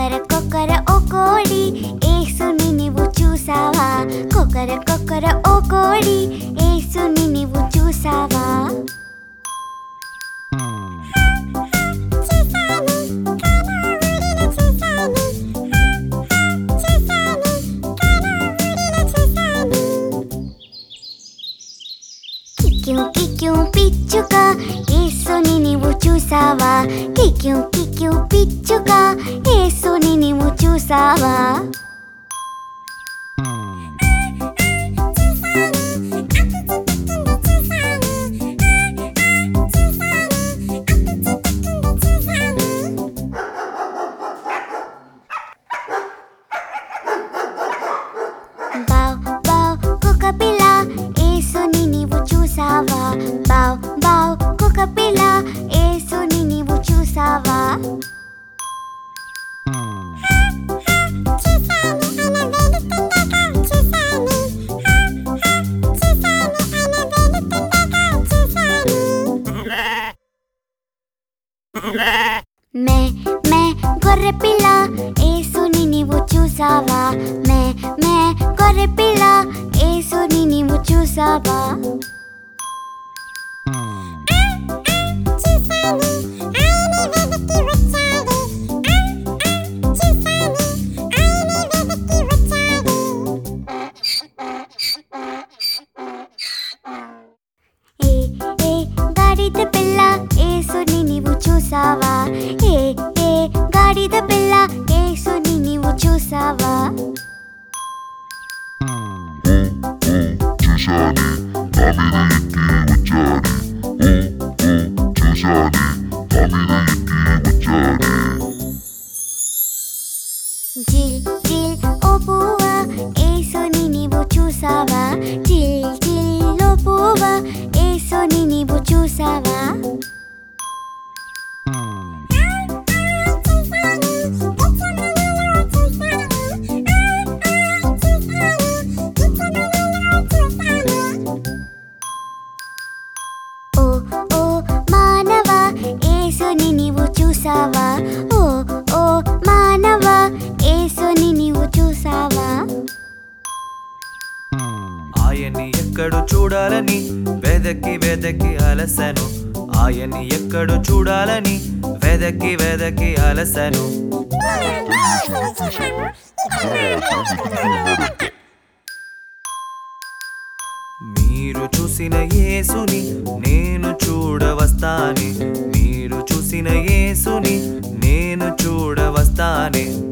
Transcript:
కొక్కర కొక్కర ఓ కోడి ఏసుని నీవు చూసావా కొక్కర కొక్కర ఓ కోడి ఏసుని నీవు చూసావా కిక్యూ కిక్యూ పిచ్చుక ఏసుని నీవు చూసావా కిక్యూ కిక్యూ పిచ్చుక ఏసుని నీవు చూసావా బావ్ బావ్ కుక్క పిల్ల ఏసుని నీవు చూసావా బావ్ బావ్ కుక్క పిల్ల ఏసుని నీవు చూసావా మే మే గొర్రె పిల్ల ఏసుని నీవు చూసావా మే మే గొర్రె పిల్ల ఏసుని నీవు చూసావా ఏ ఏ గాడిద పిల్ల ఏసుని నీవు చూసావా ఏ ఏ గాడిద పిల్ల ఏసుని నీవు చూసావా జిల్ జిల్ ఓ పువ్వా ఏసుని నీవు చూసావా జిల్ జిల్ ఓ పువ్వా ఏసుని నీవు చూసావా ఓ ఓ మానవ ఏసుని నీవు చూసావా ఓ ఓ మానవ ఏసుని నీవు చూసావా ఆయన్ని ఎక్కడు చూడాలని వెదకి వెదకి అలసను ఆయన్ని ఎక్కడు చూడాలని వెదకి వెదకి అలసను మీరు చూసిన యేసుని నేను చూడవస్తానే మీరు చూసిన యేసుని నేను చూడవస్తానే